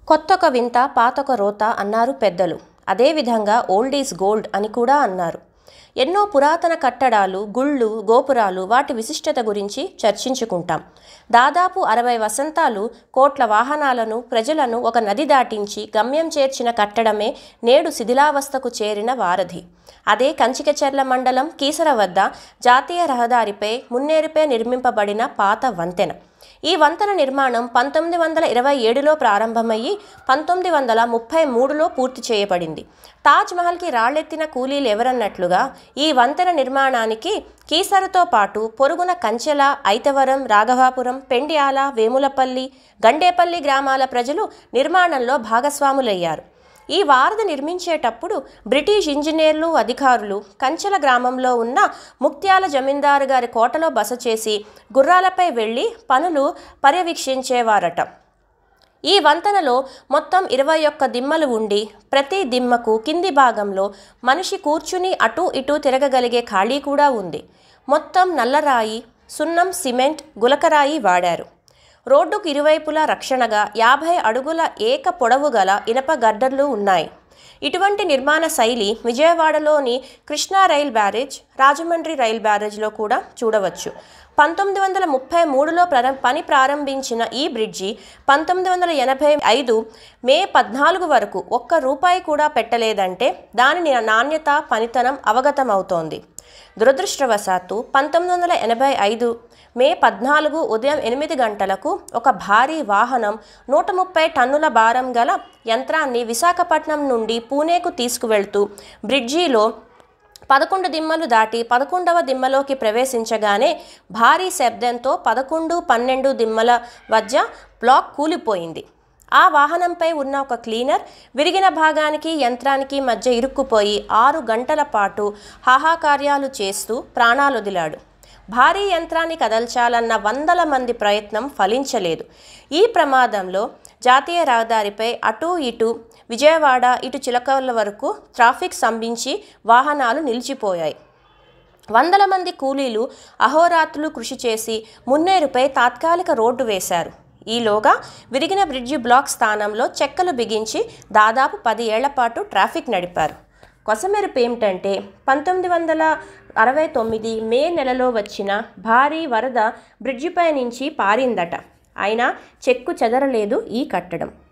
కొత్తొక వింత పాతొక రోత అన్నారు పెద్దలు అదేవిధంగా ఓల్డ్ ఈజ్ గోల్డ్ అని కూడా అన్నారు ఎన్నో పురాతన కట్టడాలు గుళ్ళు గోపురాలు వాటి విశిష్టత గురించి చర్చించుకుంటాం దాదాపు అరవై వసంతాలు కోట్ల వాహనాలను ప్రజలను ఒక నది దాటించి గమ్యం చేర్చిన కట్టడమే నేడు శిథిలావస్థకు చేరిన వారధి అదే కంచికచెర్ల మండలం కీసర వద్ద జాతీయ రహదారిపై మున్నేరుపై నిర్మింపబడిన పాత వంతెన ఈ వంతెన నిర్మాణం పంతొమ్మిది వందల ఇరవై ఏడులో ప్రారంభమయ్యి పంతొమ్మిది వందల ముప్పై మూడులో పూర్తి చేయబడింది తాజ్ మహల్కి రాళ్లెత్తిన కూలీలు ఎవరన్నట్లుగా ఈ వంతెన నిర్మాణానికి కీసరతో పాటు పొరుగున కంచెల ఐతవరం రాఘవాపురం పెండ్యాల వేములపల్లి గండేపల్లి గ్రామాల ప్రజలు నిర్మాణంలో భాగస్వాములయ్యారు ఈ వారధి నిర్మించేటప్పుడు బ్రిటిష్ ఇంజనీర్లు అధికారులు కంచెల గ్రామంలో ఉన్న ముక్త్యాల జమీందారు గారి కోటలో బస చేసి గుర్రాలపై వెళ్ళి పనులు పర్యవేక్షించేవారట ఈ వంతెనలో మొత్తం ఇరవై ఒక్క దిమ్మలు ఉండి ప్రతి దిమ్మకు కింది భాగంలో మనిషి కూర్చుని అటూ ఇటూ తిరగగలిగే ఖాళీ కూడా ఉంది మొత్తం నల్లరాయి సున్నం సిమెంట్ గులకరాయి వాడారు రోడ్డుకు ఇరువైపులా రక్షణగా యాభై అడుగుల ఏక పొడవు గల ఇనప గడ్డర్లు ఉన్నాయి ఇటువంటి నిర్మాణ శైలి విజయవాడలోని Krishna rail barrage Rajahmundry rail బ్యారేజ్లో కూడా చూడవచ్చు పంతొమ్మిది వందల ముప్పై మూడులో ప్ర పని ప్రారంభించిన ఈ బ్రిడ్జి పంతొమ్మిది వందల ఎనభై ఐదు మే పద్నాలుగు వరకు ఒక్క రూపాయి కూడా పెట్టలేదంటే దాని నాణ్యత పనితనం అవగతమవుతోంది దురదృష్టవశాత్తు పంతొమ్మిది వందల ఎనభై ఐదు మే పద్నాలుగు ఉదయం ఎనిమిది గంటలకు ఒక భారీ వాహనం నూట ముప్పై టన్నుల భారం గల యంత్రాన్ని విశాఖపట్నం నుండి పూణేకు తీసుకువెళ్తూ బ్రిడ్జిలో పదకొండు దిమ్మలు దాటి పదకొండవ దిమ్మలోకి ప్రవేశించగానే భారీ శబ్దంతో పదకొండు పన్నెండు దిమ్మల మధ్య బ్లాక్ కూలిపోయింది ఆ వాహనంపై ఉన్న ఒక క్లీనర్ విరిగిన భాగానికి యంత్రానికి మధ్య ఇరుక్కుపోయి ఆరు గంటల పాటు హాహాకార్యాలు చేస్తూ ప్రాణాలొదిలాడు భారీ యంత్రాన్ని కదల్చాలన్న వందల మంది ప్రయత్నం ఫలించలేదు ఈ ప్రమాదంలో జాతీయ రహదారిపై అటూ ఇటు విజయవాడ ఇటు చిలకల వరకు ట్రాఫిక్ స్తంభించి వాహనాలు నిలిచిపోయాయి వందల మంది కూలీలు అహోరాత్రులు కృషి చేసి మున్నేరుపై తాత్కాలిక రోడ్డు వేశారు ఈలోగా విరిగిన బ్రిడ్జి బ్లాక్ స్థానంలో చెక్కలు బిగించి దాదాపు పది ఏళ్ల పాటు ట్రాఫిక్ నడిపారు కొసమెరుపు ఏమిటంటే పంతొమ్మిది వందల అరవై తొమ్మిది మే నెలలో వచ్చిన భారీ వరద బ్రిడ్జిపై నుంచి పారిందట అయినా చెక్కు చెదరలేదు ఈ కట్టడం